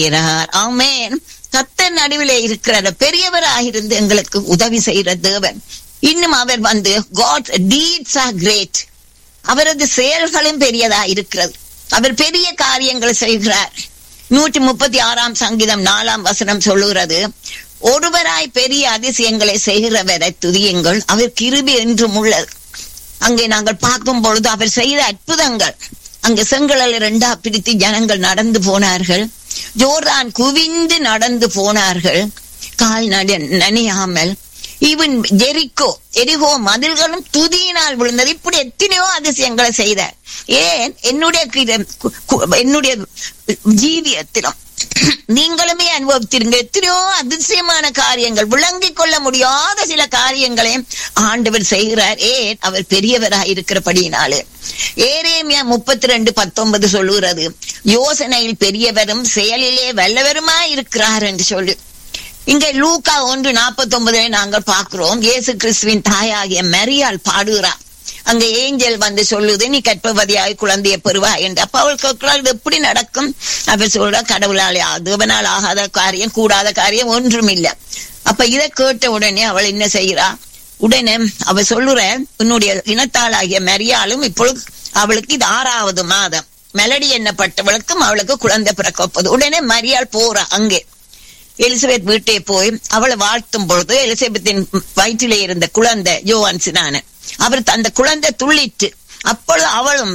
செய்கிறார் ஆமென் கத்தர் நடுவிலே இருக்கிற பெரியவராயிருந்து எங்களுக்கு உதவி செய்கிற தேவன் இன்னும் அவர் வந்து காட் டீட்ஸ் ஆர் கிரேட் அவரது செயல்களும் பெரியதா இருக்கிறது அவர் பெரிய காரியங்களை செய்கிறார் நூற்றி முப்பத்தி ஆறாம் சங்கீதம் நாலாம் வசனம் சொல்லுகிறது ஒருவராய் பெரிய அதிசயங்களை செய்கிறவரை துதியுங்கள் அவர் கிருபி என்றும் உள்ளது அங்கே நாங்கள் பார்க்கும் பொழுது அவர் செய்த அற்புதங்கள் அங்கே செங்கடல் இரண்டா பிரித்து ஜனங்கள் நடந்து போனார்கள் ஜோர்தான் குவிந்து நடந்து போனார்கள் கால் நட நனையாமல் இவன் ஜெரிக்கோ எரிகோ மதில்களும் துதியினால் விழுந்தது இப்படி எத்தனையோ அதிசயங்களை செய்தார் ஏன் என்னுடைய கிர- கு- கு- என்னுடைய ஜீவியத்திலும் நீங்களுமே அனுபவித்திருங்க எத்தனையோ அதிசயமான காரியங்கள் விளங்கிக் கொள்ள முடியாத சில காரியங்களையும் ஆண்டவர் செய்கிறார் ஏன் அவர் பெரியவராய் இருக்கிறபடியினாலே ஏரேமியா முப்பத்தி ரெண்டு பத்தொன்பது சொல்லுகிறது யோசனையில் பெரியவரும் செயலிலே வல்லவருமாய் இருக்கிறார் என்று சொல்லி இங்க லூக்கா ஒன்று நாற்பத்தி ஒன்பதுல நாங்கள் பார்க்கிறோம் இயேசு கிறிஸ்துவின் தாயாகிய மரியாள் பாடுகிறார் அங்க ஏஞ்சல் வந்து சொல்லுது நீ கற்பவதியாய் குழந்தைய பெறுவா என்று அப்ப அவள் கேட்கிறாள் இது எப்படி நடக்கும் அவர் சொல்ற கடவுளாலே தேவனால் ஆகாத காரியம் கூடாத காரியம் ஒன்றும் இல்லை அப்ப இதை கேட்ட உடனே அவள் என்ன செய்கிறா உடனே அவ சொல்லுற உன்னுடைய இனத்தாளாகிய மரியாளும் இப்பொழுது அவளுக்கு இது ஆறாவது மாதம் மெலடி எண்ணப்பட்டவளுக்கும் அவளுக்கு குழந்தை பிறக்கப்போது உடனே மரியாள் போறா அங்கே எலிசபெத் வீட்டே போய் அவளை வாழ்த்தும் பொழுது எலிசபெத்தின் வயிற்றிலே இருந்த குழந்தை யோவான் சினான அவர் அந்த குழந்தை துள்ளிட்டு அப்பொழுது அவளும்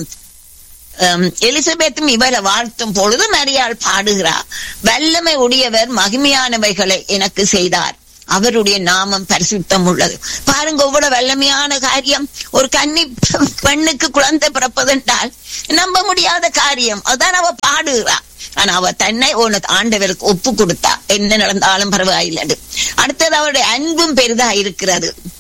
ஹம், எலிசபெத்தும் இவரை வாழ்த்தும் பொழுது மரியாள் பாடுகிறார் வல்லமை உடையவர் மகிமையானவைகளை எனக்கு செய்தார் அவருடைய நாமம் பரிசுத்தம் உள்ளது பாருங்க எவ்வளவு வல்லமையான காரியம் ஒரு கன்னி பெண்ணுக்கு குழந்தை பிறப்பதென்றால் நம்ப முடியாத காரியம் அதான் அவ பாடுகிறா ஆனா அவ தன்னை உனக்கு ஆண்டவருக்கு ஒப்பு கொடுத்தா என்ன நடந்தாலும் பரவாயில்லை அடுத்தது அவருடைய அன்பும் பெரிதா இருக்கிறது